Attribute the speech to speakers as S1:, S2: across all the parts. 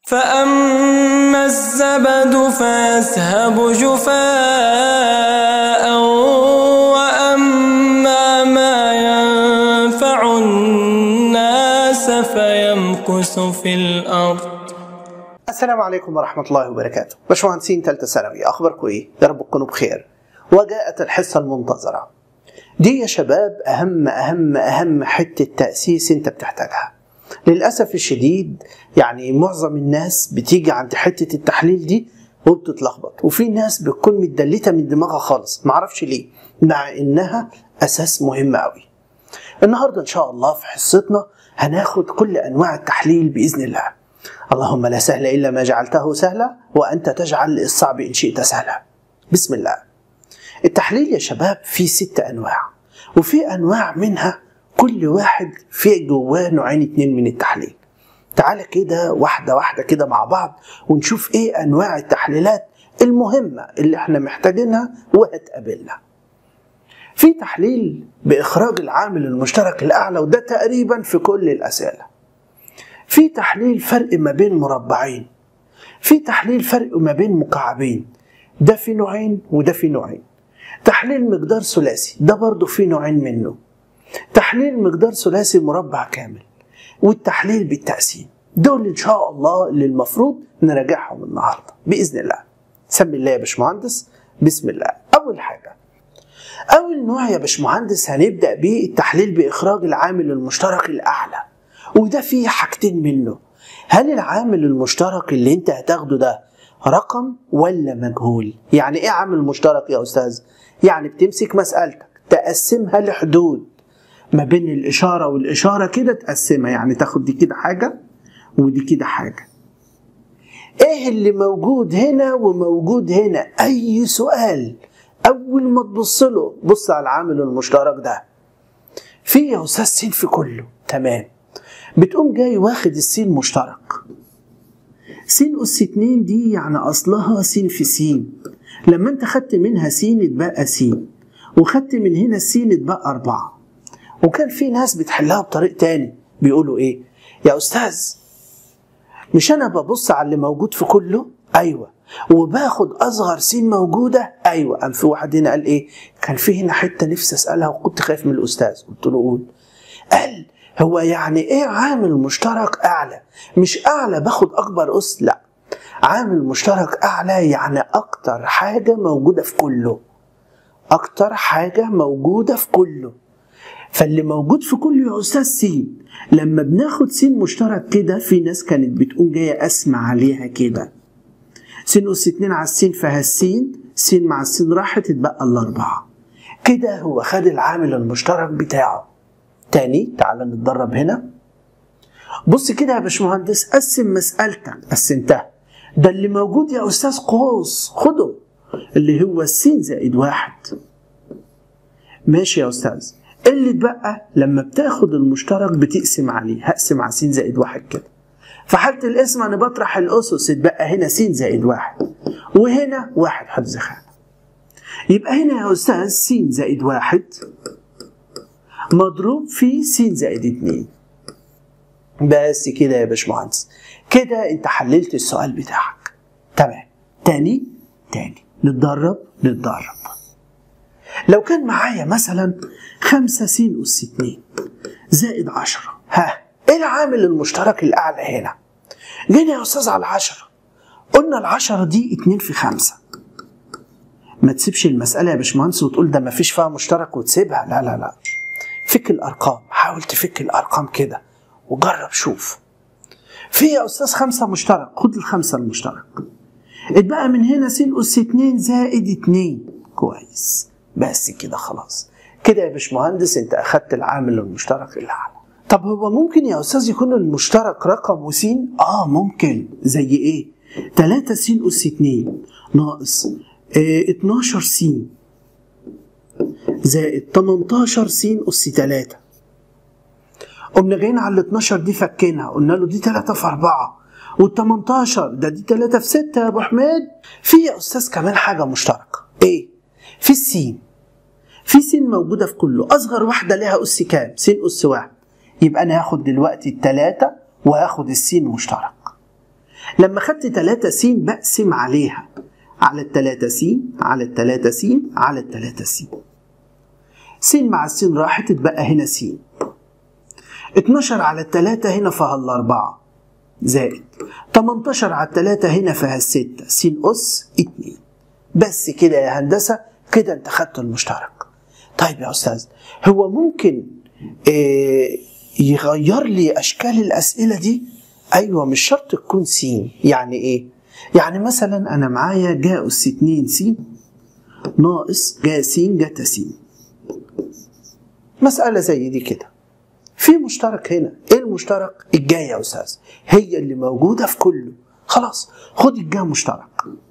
S1: فأما الزبد فيذهب جفاء وأما ما ينفع الناس فيمكث في الأرض
S2: السلام عليكم ورحمة الله وبركاته باشمهندسين ثالثة ثانوي أخباركم إيه؟ يا رب تكونوا بخير وجاءت الحصة المنتظرة دي يا شباب أهم أهم أهم حتة تأسيس أنت بتحتاجها للأسف الشديد يعني معظم الناس بتيجي عند حتة التحليل دي وبتتلخبط وفي ناس بتكون متدلتة من دماغها خالص معرفش ليه مع إنها أساس مهم أوي النهاردة إن شاء الله في حصتنا هناخد كل أنواع التحليل بإذن الله اللهم لا سهل إلا ما جعلته سهلا وأنت تجعل الصعب إن شئت سهلا بسم الله التحليل يا شباب فيه ست أنواع وفي أنواع منها كل واحد فيه جواه نوعين اتنين من التحليل تعالى كده واحدة واحدة كده مع بعض ونشوف ايه أنواع التحليلات المهمة اللي احنا محتاجينها وهتقابلنا في تحليل بإخراج العامل المشترك الأعلى وده تقريبا في كل الأسئلة في تحليل فرق ما بين مربعين في تحليل فرق ما بين مكعبين ده في نوعين وده في نوعين تحليل مقدار ثلاثي ده برضه في نوعين منه تحليل مقدار ثلاثي مربع كامل والتحليل بالتقسيم دول ان شاء الله اللي المفروض نراجعهم النهارده باذن الله سمي الله يا باشمهندس بسم الله اول حاجه اول نوع يا باشمهندس هنبدا بيه التحليل باخراج العامل المشترك الاعلى وده فيه حاجتين منه هل العامل المشترك اللي انت هتاخده ده رقم ولا مجهول يعني ايه عامل مشترك يا استاذ يعني بتمسك مسألتك تقسمها لحدود ما بين الإشارة والإشارة كده تقسمها يعني تاخد دي كده حاجة ودي كده حاجة ايه اللي موجود هنا وموجود هنا اي سؤال اول ما تبص له بص على العامل المشترك ده في يا استاذ سين في كله تمام بتقوم جاي واخد السين مشترك سين أس اتنين دي يعني أصلها سين في سين لما أنت خدت منها سين اتبقى سين وخدت من هنا السين اتبقى أربعة وكان في ناس بتحلها بطريق تاني بيقولوا إيه يا أستاذ مش أنا ببص على اللي موجود في كله أيوة وباخد أصغر سين موجودة أيوة قام في واحد هنا قال إيه كان في هنا حتة نفسي أسألها وكنت خايف من الأستاذ قلت له قول قال هو يعني ايه عامل مشترك اعلى مش اعلى باخد اكبر اس لا عامل مشترك اعلى يعني اكتر حاجة موجودة في كله اكتر حاجة موجودة في كله فاللي موجود في كله يا استاذ سين لما بناخد سين مشترك كده في ناس كانت بتقوم جاية اسمع عليها كده سين اس اتنين على السين فيها السين سين مع السين راحت اتبقى الاربعة كده هو خد العامل المشترك بتاعه تاني تعال نتدرب هنا بص كده يا باشمهندس قسم مسألتك قسمتها ده اللي موجود يا أستاذ قوس خده اللي هو السين زائد واحد ماشي يا أستاذ اللي اتبقى لما بتاخد المشترك بتقسم عليه هقسم على س زائد واحد كده في حالة القسمة أنا بطرح الأسس اتبقى هنا س زائد واحد وهنا واحد حفظ خانة يبقى هنا يا أستاذ س زائد واحد مضروب في س زائد 2 بس كده يا باشمهندس كده انت حللت السؤال بتاعك تمام تاني تاني نتدرب نتدرب لو كان معايا مثلا 5 س أس 2 زائد 10 ها ايه العامل المشترك الأعلى هنا؟ جينا يا أستاذ على العشرة قلنا العشرة دي 2 في 5 ما تسيبش المسألة يا باشمهندس وتقول ده ما فيش فيها مشترك وتسيبها لا لا لا فك الارقام حاول تفك الارقام كده وجرب شوف في يا استاذ خمسة مشترك خد الخمسة المشترك اتبقى من هنا س اس 2 زائد 2 كويس بس كده خلاص كده يا باشمهندس انت اخدت العامل المشترك الاعلى طب هو ممكن يا استاذ يكون المشترك رقم وسين اه ممكن زي ايه 3 س اس 2 ناقص اه 12 س زائد 18 س أس 3 قمنا جايين على ال 12 دي فكينها قلنا له دي 3 في 4 وال 18 ده دي 3 في 6 يا ابو حميد في يا استاذ كمان حاجه مشتركه ايه في السين في سين موجوده في كله اصغر واحده لها اس كام سين اس واحد يبقى انا هاخد دلوقتي الثلاثه وهاخد السين مشترك لما خدت 3 س بقسم عليها على التلاتة س على التلاتة س على التلاتة س س مع السين راحت اتبقى هنا س 12 على التلاتة هنا فيها الأربعة زائد 18 على التلاتة هنا فيها الستة س أس اتنين بس كده يا هندسة كده انت خدت المشترك طيب يا أستاذ هو ممكن اه يغير لي أشكال الأسئلة دي أيوة مش شرط تكون س يعني إيه يعني مثلا أنا معايا جا أس 2 س ناقص جا س جتا س مسألة زي دي كده في مشترك هنا ايه المشترك الجاي يا استاذ هي اللي موجوده في كله خلاص خد الجا مشترك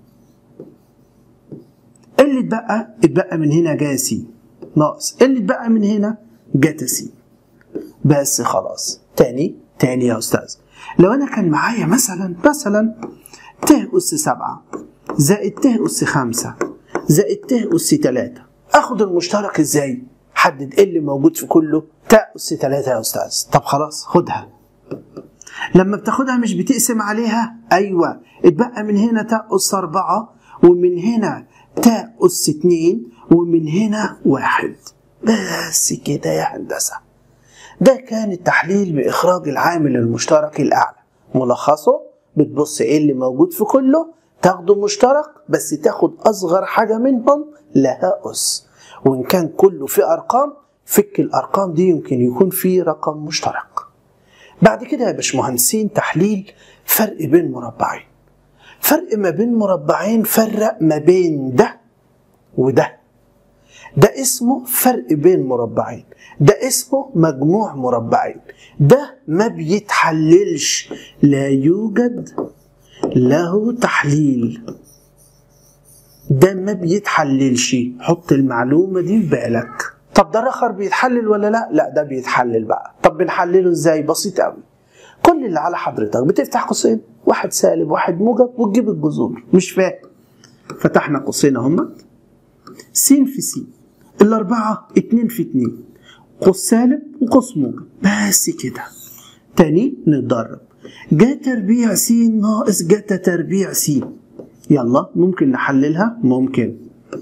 S2: اللي اتبقى اتبقى من هنا جا س ناقص اللي اتبقى من هنا جتا س بس خلاص تاني تاني يا استاذ لو انا كان معايا مثلا مثلا ت اس سبعة زائد ت اس خمسة زائد ت اس تلاتة اخد المشترك ازاي حدد ايه اللي موجود في كله تاء اس 3 يا استاذ طب خلاص خدها لما بتاخدها مش بتقسم عليها ايوه اتبقى من هنا تاء اس 4 ومن هنا تاء اس 2 ومن هنا واحد بس كده يا هندسه ده كان التحليل باخراج العامل المشترك الاعلى ملخصه بتبص ايه اللي موجود في كله تاخده مشترك بس تاخد اصغر حاجه منهم لها اس وإن كان كله في أرقام فك الأرقام دي يمكن يكون في رقم مشترك بعد كده يا باشمهندسين تحليل فرق بين مربعين فرق ما بين مربعين فرق ما بين ده وده ده اسمه فرق بين مربعين ده اسمه مجموع مربعين ده ما بيتحللش لا يوجد له تحليل ده ما بيتحللش حط المعلومة دي في بالك طب ده الرخر بيتحلل ولا لا لا ده بيتحلل بقى طب بنحلله ازاي بسيط قوي كل اللي على حضرتك بتفتح قوسين واحد سالب واحد موجب وتجيب الجذور مش فاهم فتحنا قوسين اهم س في س الأربعة اتنين في اتنين قوس سالب وقوس موجب بس كده تاني نتدرب جا تربيع س ناقص جتا تربيع س يلا ممكن نحللها ممكن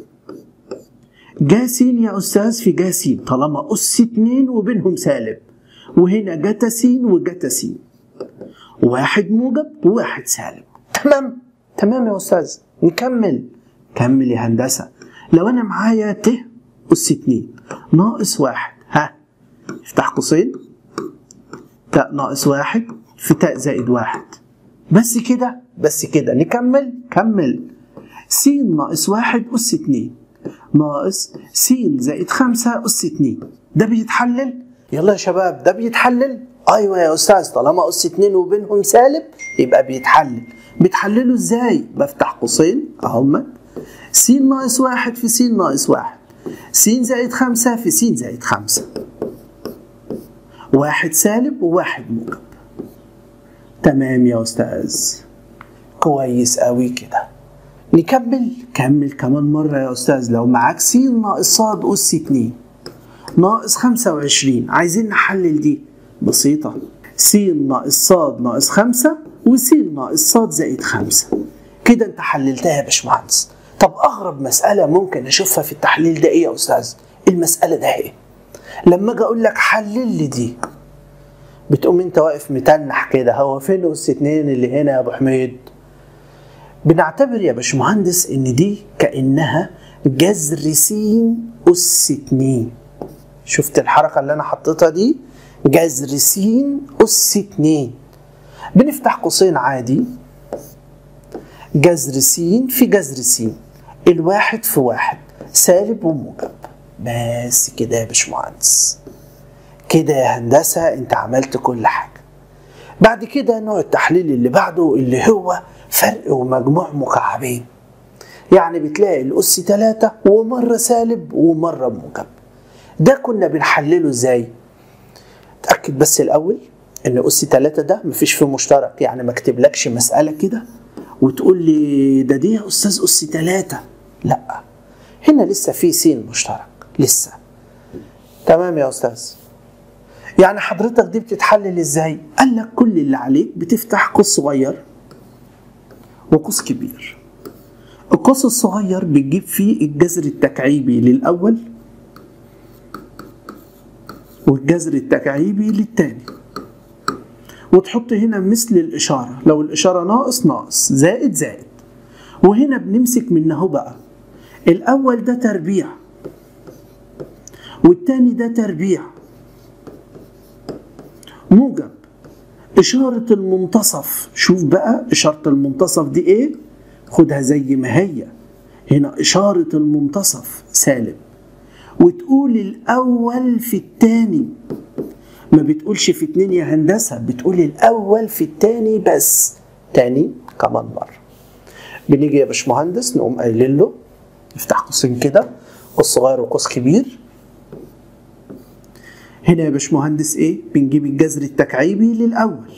S2: جا س يا أستاذ في جا س طالما أس اتنين وبينهم سالب وهنا جتا س وجتا س واحد موجب وواحد سالب تمام تمام يا أستاذ نكمل كمل يا هندسة لو أنا معايا ت أس اتنين ناقص واحد ها افتح قوسين تاء ناقص واحد في تاء زائد واحد بس كده بس كده نكمل كمل س ناقص واحد أس اتنين ناقص س زائد خمسة أس اتنين ده بيتحلل يلا يا شباب ده بيتحلل أيوة يا أستاذ طالما أس اتنين وبينهم سالب يبقى بيتحلل بتحلله ازاي بفتح قوسين اهما س ناقص واحد في س ناقص واحد س زائد خمسة في س زائد خمسة واحد سالب وواحد موجب تمام يا أستاذ كويس أوي كده نكمل كمل كمان مرة يا أستاذ لو معاك س ناقص ص أس اتنين ناقص خمسة وعشرين عايزين نحلل دي بسيطة س ناقص ص ناقص خمسة وس ناقص ص زائد خمسة كده انت حللتها يا باشمهندس طب أغرب مسألة ممكن أشوفها في التحليل ده إيه يا أستاذ؟ المسألة ده إيه؟ لما أجي أقول لك حلل لي دي بتقوم أنت واقف متنح كده هو فين أس اتنين اللي هنا يا أبو حميد؟ بنعتبر يا باشمهندس إن دي كأنها جذر س أس اتنين شفت الحركة اللي أنا حطيتها دي؟ جذر س أس اتنين بنفتح قوسين عادي جذر س في جذر س الواحد في واحد سالب وموجب بس كده يا باشمهندس كده يا هندسة انت عملت كل حاجة بعد كده نوع التحليل اللي بعده اللي هو فرق ومجموع مكعبين يعني بتلاقي الأس تلاتة ومرة سالب ومرة موجب ده كنا بنحلله ازاي تأكد بس الأول إن أس تلاتة ده مفيش فيه مشترك يعني ما اكتبلكش مسألة كده وتقول لي ده دي يا أستاذ أس تلاتة لا هنا لسه في س مشترك لسه تمام يا أستاذ يعني حضرتك دي بتتحلل ازاي قال لك كل اللي عليك بتفتح قوس صغير وقوس كبير القوس الصغير بتجيب فيه الجذر التكعيبي للأول والجذر التكعيبي للتاني وتحط هنا مثل الإشارة لو الإشارة ناقص ناقص زائد زائد وهنا بنمسك من اهو بقى الأول ده تربيع والتاني ده تربيع موجب إشارة المنتصف شوف بقى إشارة المنتصف دي إيه خدها زي ما هي هنا إشارة المنتصف سالب وتقول الأول في التاني ما بتقولش في اتنين يا هندسة بتقول الأول في التاني بس تاني كمان مرة بنيجي يا باشمهندس نقوم قايلين له نفتح قوسين كده قوس صغير وقوس كبير هنا يا باشمهندس ايه بنجيب الجذر التكعيبي للأول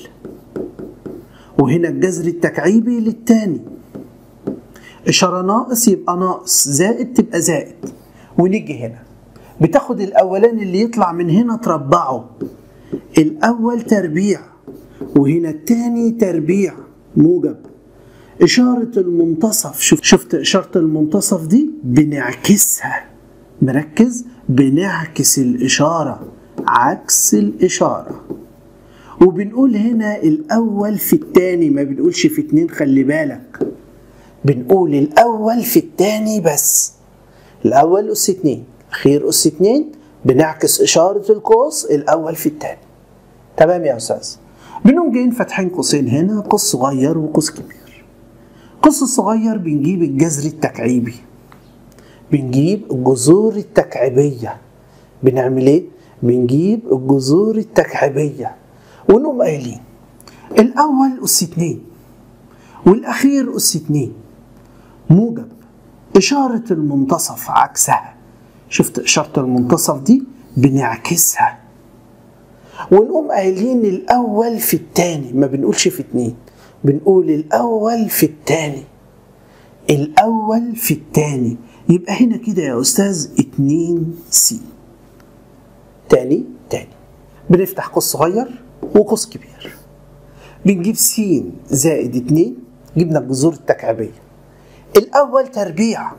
S2: وهنا الجذر التكعيبي للتاني إشارة ناقص يبقى ناقص زائد تبقى زائد ونيجي هنا بتاخد الأولاني اللي يطلع من هنا تربعه الأول تربيع وهنا التاني تربيع موجب إشارة المنتصف شوف شفت إشارة المنتصف دي بنعكسها مركز بنعكس الإشارة عكس الإشارة وبنقول هنا الأول في التاني ما بنقولش في اتنين خلي بالك بنقول الأول في التاني بس الأول أس اتنين أخير أس اتنين بنعكس إشارة القوس الأول في التاني تمام يا أستاذ بنقوم جايين فاتحين قوسين هنا قوس صغير وقوس كبير القوس الصغير بنجيب الجذر التكعيبي بنجيب الجذور التكعيبية بنعمل ايه؟ بنجيب الجذور التكعيبية ونقوم قايلين الأول أس اتنين والأخير أس اتنين موجب إشارة المنتصف عكسها شفت إشارة المنتصف دي بنعكسها ونقوم قايلين الأول في التاني ما بنقولش في اتنين بنقول الأول في التاني الأول في التاني يبقى هنا كده يا أستاذ اتنين سي تاني تاني بنفتح قوس صغير وقوس كبير بنجيب س زائد اتنين جبنا الجذور التكعيبية الأول تربيع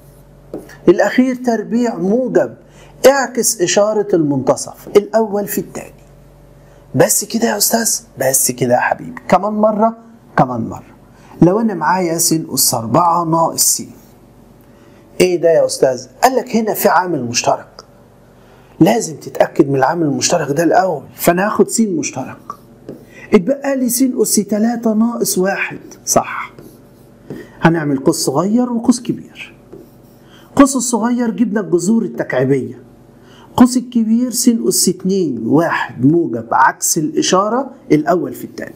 S2: الأخير تربيع موجب اعكس إشارة المنتصف الأول في التاني بس كده يا أستاذ بس كده يا حبيبي كمان مرة كمان مرة لو أنا معايا س أس 4 ناقص س إيه ده يا أستاذ؟ قال لك هنا في عامل مشترك لازم تتأكد من العامل المشترك ده الأول فأنا هاخد س مشترك اتبقى لي س أس 3 ناقص واحد صح هنعمل قوس صغير وقوس كبير قوس الصغير جبنا الجذور التكعيبية قوس الكبير س أس 2 واحد موجب عكس الإشارة الأول في الثاني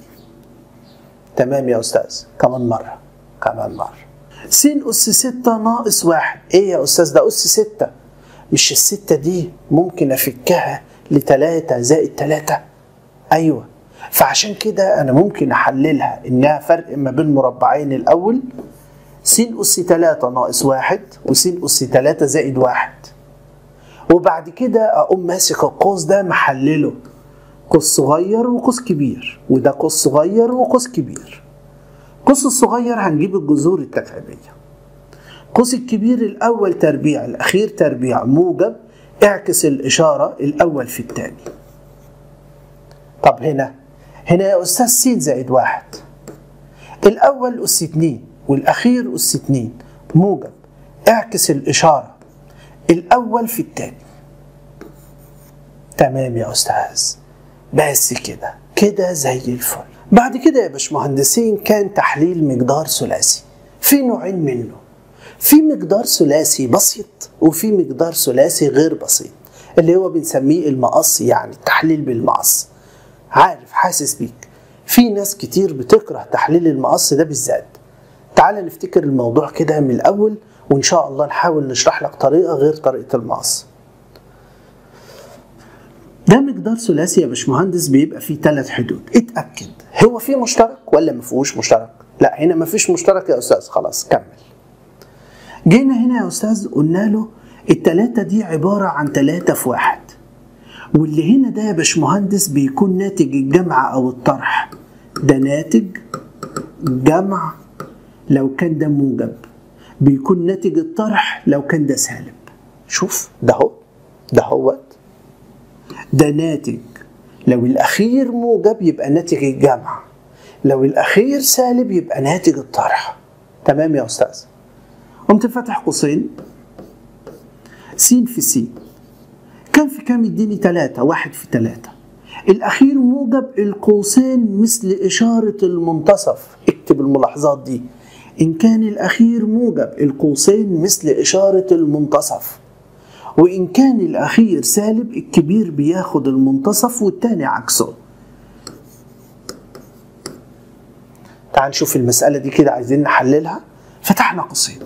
S2: تمام يا أستاذ كمان مرة كمان مرة س أس 6 ناقص واحد إيه يا أستاذ ده أس 6 مش الستة دي ممكن أفكها لتلاتة زائد تلاتة أيوة فعشان كده أنا ممكن أحللها إنها فرق ما بين مربعين الأول س أس 3 ناقص واحد وس أس 3 زائد واحد وبعد كده أقوم ماسك القوس ده محلله قوس صغير وقوس كبير وده قوس صغير وقوس كبير القوس الصغير هنجيب الجذور التكعيبية القوس الكبير الأول تربيع الأخير تربيع موجب اعكس الإشارة الأول في الثاني طب هنا هنا يا أستاذ س زائد واحد الأول أس اتنين والأخير أس اتنين موجب اعكس الإشارة الأول في الثاني تمام يا أستاذ بس كده كده زي الفل بعد كده يا باشمهندسين كان تحليل مقدار ثلاثي في نوعين منه في مقدار ثلاثي بسيط وفي مقدار ثلاثي غير بسيط اللي هو بنسميه المقص يعني التحليل بالمقص عارف حاسس بيك في ناس كتير بتكره تحليل المقص ده بالذات تعال نفتكر الموضوع كده من الأول وإن شاء الله نحاول نشرح لك طريقة غير طريقة المقص ده مقدار ثلاثي يا باشمهندس بيبقى فيه ثلاث حدود اتأكد هو فيه مشترك ولا ما فيهوش مشترك لا هنا ما فيش مشترك يا أستاذ خلاص كمل جينا هنا يا أستاذ قلنا له التلاتة دي عبارة عن تلاتة في واحد واللي هنا ده يا باشمهندس بيكون ناتج الجمع أو الطرح ده ناتج جمع لو كان ده موجب بيكون ناتج الطرح لو كان ده سالب شوف ده هو ده هو ده ناتج لو الأخير موجب يبقى ناتج الجمع لو الأخير سالب يبقى ناتج الطرح تمام يا أستاذ قمت فاتح قوسين س في س كم في كم يديني تلاتة واحد في تلاتة الأخير موجب القوسين مثل إشارة المنتصف اكتب الملاحظات دي إن كان الأخير موجب القوسين مثل إشارة المنتصف وإن كان الأخير سالب الكبير بياخد المنتصف والتاني عكسه تعال نشوف المسألة دي كده عايزين نحللها فتحنا قوسين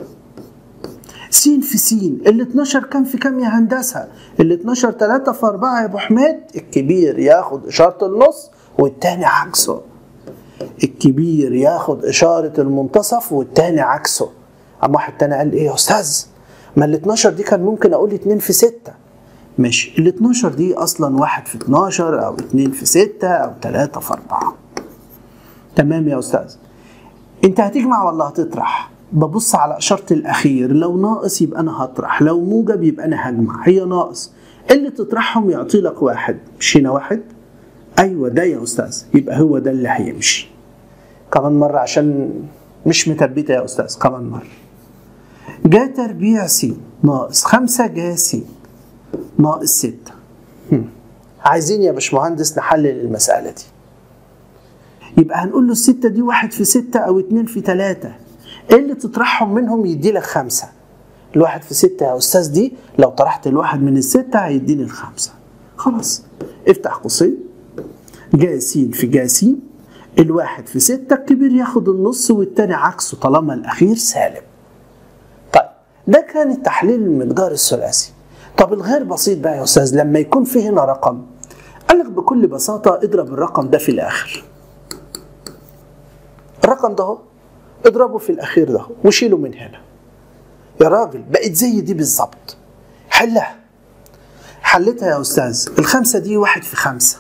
S2: س في س ال 12 كام في كام يا هندسة؟ ال 12 3 في 4 يا ابو حميد الكبير ياخد إشارة النص والتاني عكسه الكبير ياخد إشارة المنتصف والتاني عكسه أما واحد تاني قال إيه يا أستاذ ما ال 12 دي كان ممكن أقول 2 في 6 ماشي ال 12 دي أصلا 1 في 12 أو 2 في 6 أو 3 في 4 تمام يا أستاذ أنت هتجمع ولا هتطرح؟ ببص على إشارة الأخير لو ناقص يبقى أنا هطرح لو موجب يبقى أنا هجمع هي ناقص اللي تطرحهم يعطي لك واحد مش هنا واحد أيوة ده يا أستاذ يبقى هو ده اللي هيمشي كمان مرة عشان مش مثبتة يا أستاذ كمان مرة جا تربيع س ناقص خمسة جا س ناقص ستة هم. عايزين يا باشمهندس نحلل المسألة دي يبقى هنقول له الستة دي واحد في ستة أو اتنين في تلاتة ايه اللي تطرحهم منهم يدي لك خمسة الواحد في ستة يا أستاذ دي لو طرحت الواحد من الستة هيديني الخمسة خلاص افتح قوسين جا س في جا س الواحد في ستة الكبير ياخد النص والتاني عكسه طالما الأخير سالب طيب ده كان التحليل المقدار الثلاثي طب الغير بسيط بقى يا أستاذ لما يكون في هنا رقم قال لك بكل بساطة اضرب الرقم ده في الآخر الرقم ده هو اضربه في الأخير ده وشيله من هنا يا راجل بقت زي دي بالظبط حلها حلتها يا أستاذ الخمسة دي واحد في خمسة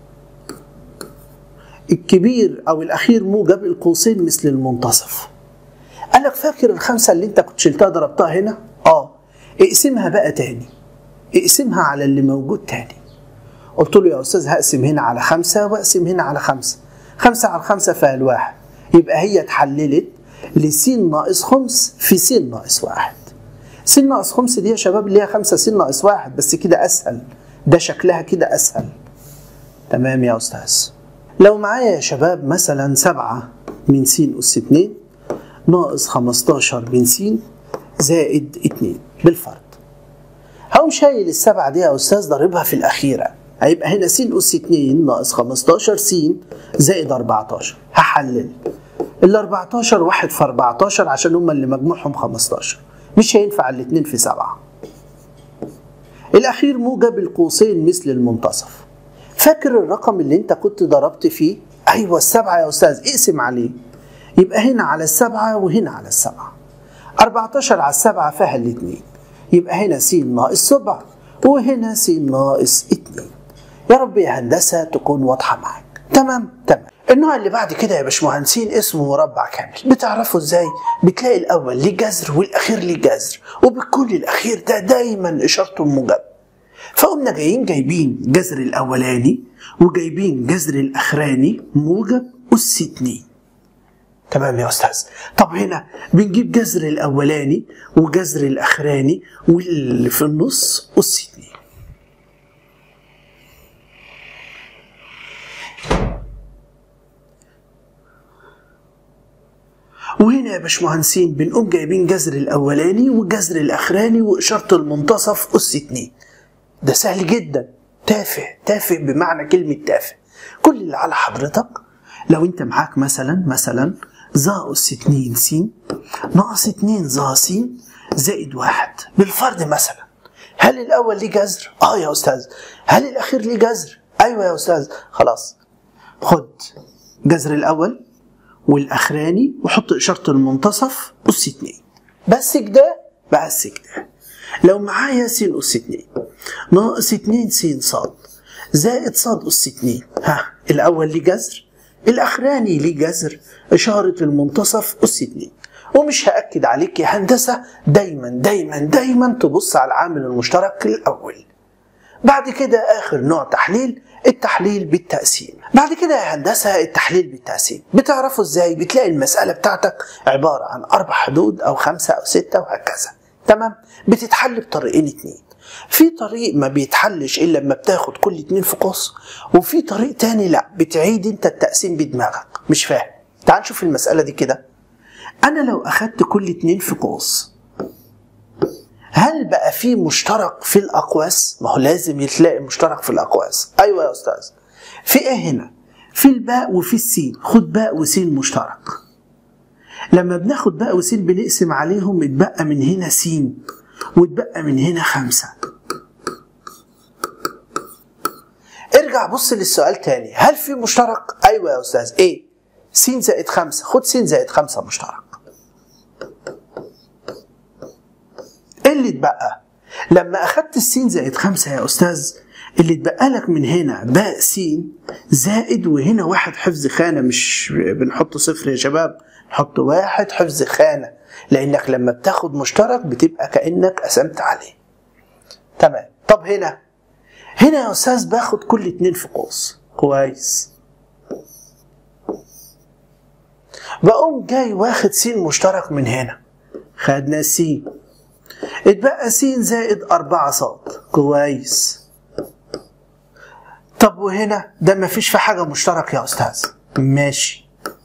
S2: الكبير أو الأخير موجب القوسين مثل المنتصف قال لك فاكر الخمسة اللي أنت كنت شلتها ضربتها هنا؟ آه اقسمها بقى تاني اقسمها على اللي موجود تاني قلت له يا أستاذ هقسم هنا على خمسة وأقسم هنا على خمسة خمسة على خمسة فيها الواحد يبقى هي اتحللت لس ناقص خمس في س ناقص واحد س ناقص خمس دي يا شباب اللي هي خمسة س ناقص واحد بس كده أسهل ده شكلها كده أسهل تمام يا أستاذ لو معايا يا شباب مثلا سبعة من س أس اتنين ناقص خمستاشر من س زائد اتنين بالفرض هقوم شايل السبعة دي يا أستاذ ضاربها في الأخيرة هيبقى هنا س أس 2 ناقص 15 س زائد 14 هحلل ال 14 واحد في 14 عشان هما اللي مجموعهم 15 مش هينفع الاثنين في 7 الأخير موجب القوسين مثل المنتصف فاكر الرقم اللي انت كنت ضربت فيه ايوه السبعة يا استاذ اقسم عليه يبقى هنا على السبعة وهنا على السبعة 14 على السبعة فيها الاثنين يبقى هنا س ناقص سبعة وهنا س ناقص اتنين يا رب يا هندسة تكون واضحة معاك تمام تمام النوع اللي بعد كده يا باشمهندسين اسمه مربع كامل بتعرفوا ازاي بتلاقي الاول ليه جذر والاخير ليه جذر وبتكون الاخير ده دايما اشارته موجب فقمنا جايين جايبين جذر الاولاني وجايبين جذر الاخراني موجب اس 2 تمام يا استاذ طب هنا بنجيب جذر الاولاني وجذر الاخراني واللي في النص اس 2 وهنا يا باشمهندسين بنقوم جايبين جذر الاولاني والجذر الاخراني واشاره المنتصف اس 2 ده سهل جدا تافه تافه بمعنى كلمه تافه كل اللي على حضرتك لو انت معاك مثلا مثلا ظا اس 2 س ناقص 2 ظا س زائد واحد بالفرض مثلا هل الاول ليه جذر؟ اه يا استاذ هل الاخير ليه جذر؟ ايوه يا استاذ خلاص خد جذر الاول والاخراني وحط اشاره المنتصف اس 2 بس كده بس كده لو معايا س اس 2 ناقص 2 س ص زائد ص اس 2 ها الاول ليه جذر الأخراني ليه جذر إشارة المنتصف أس 2 ومش هأكد عليك يا هندسة دايما دايما دايما تبص على العامل المشترك الأول بعد كده آخر نوع تحليل التحليل بالتقسيم بعد كده يا هندسة التحليل بالتقسيم بتعرفه ازاي بتلاقي المسألة بتاعتك عبارة عن أربع حدود أو خمسة أو ستة وهكذا تمام بتتحل بطريقين اتنين في طريق ما بيتحلش الا لما بتاخد كل اتنين في قوس وفي طريق تاني لا بتعيد انت التقسيم بدماغك مش فاهم تعال نشوف المسألة دي كده انا لو اخدت كل اتنين في قوس هل بقى في مشترك في الاقواس ما هو لازم يتلاقي مشترك في الاقواس ايوه يا استاذ في ايه هنا في الباء وفي السين خد باء وسين مشترك لما بناخد باء وسين بنقسم عليهم اتبقى من هنا سين واتبقى من هنا خمسة ارجع بص للسؤال تاني هل في مشترك ايوه يا استاذ ايه س زائد خمسة خد س زائد خمسة مشترك ايه اللي اتبقى لما اخدت السين زائد خمسة يا استاذ اللي اتبقى لك من هنا باء س زائد وهنا واحد حفظ خانة مش بنحط صفر يا شباب نحط واحد حفظ خانة لانك لما بتاخد مشترك بتبقى كأنك قسمت عليه تمام طب هنا هنا يا استاذ باخد كل اتنين في قوس كويس بقوم جاي واخد س مشترك من هنا خدنا س اتبقى س زائد أربعة صاد كويس طب وهنا ده مفيش في حاجة مشترك يا أستاذ ماشي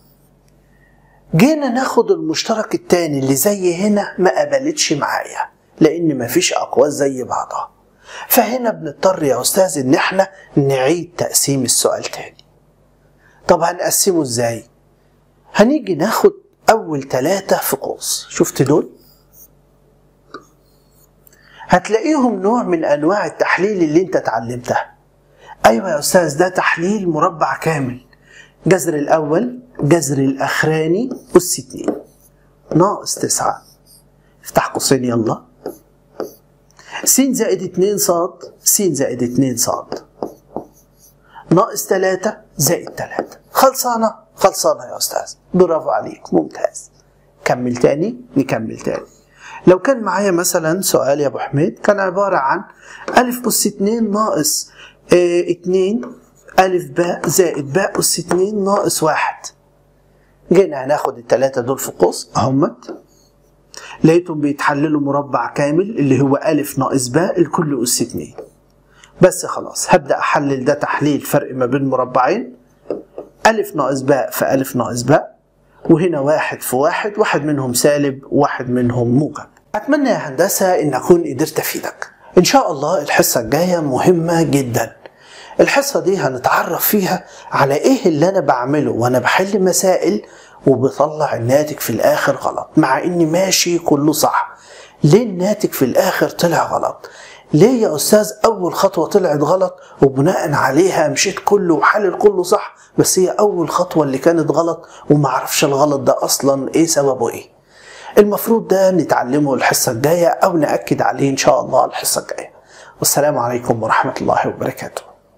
S2: جينا ناخد المشترك التاني اللي زي هنا ما قبلتش معايا لأن مفيش أقواس زي بعضها فهنا بنضطر يا أستاذ إن احنا نعيد تقسيم السؤال تاني طب هنقسمه ازاي؟ هنيجي ناخد أول ثلاثة في قوس شفت دول؟ هتلاقيهم نوع من أنواع التحليل اللي أنت اتعلمتها أيوة يا أستاذ ده تحليل مربع كامل جذر الأول جذر الأخراني أس اتنين ناقص تسعة افتح قوسين يلا س زائد اتنين صاد س زائد اتنين صاد ناقص تلاتة زائد تلاتة خلصانة خلصانة يا أستاذ برافو عليك ممتاز كمل تاني نكمل تاني لو كان معايا مثلا سؤال يا أبو حميد كان عبارة عن ألف أس اتنين ناقص اه اتنين ألف باء زائد باء أس اتنين ناقص واحد جينا هناخد التلاتة دول في قوس أهمت لقيتهم بيتحللوا مربع كامل اللي هو ألف ناقص باء الكل أس اتنين بس خلاص هبدأ أحلل ده تحليل فرق ما بين مربعين ألف ناقص باء في ألف ناقص باء وهنا واحد في واحد واحد منهم سالب واحد منهم موجب أتمنى يا هندسة إن أكون قدرت أفيدك إن شاء الله الحصة الجاية مهمة جدا الحصة دي هنتعرف فيها على إيه اللي أنا بعمله وأنا بحل مسائل وبطلع الناتج في الآخر غلط مع إني ماشي كله صح ليه الناتج في الآخر طلع غلط ليه يا أستاذ أول خطوة طلعت غلط وبناء عليها مشيت كله وحلل كله صح بس هي أول خطوة اللي كانت غلط ومعرفش الغلط ده أصلا إيه سببه إيه المفروض ده نتعلمه الحصة الجاية أو نأكد عليه إن شاء الله الحصة الجاية والسلام عليكم ورحمة الله وبركاته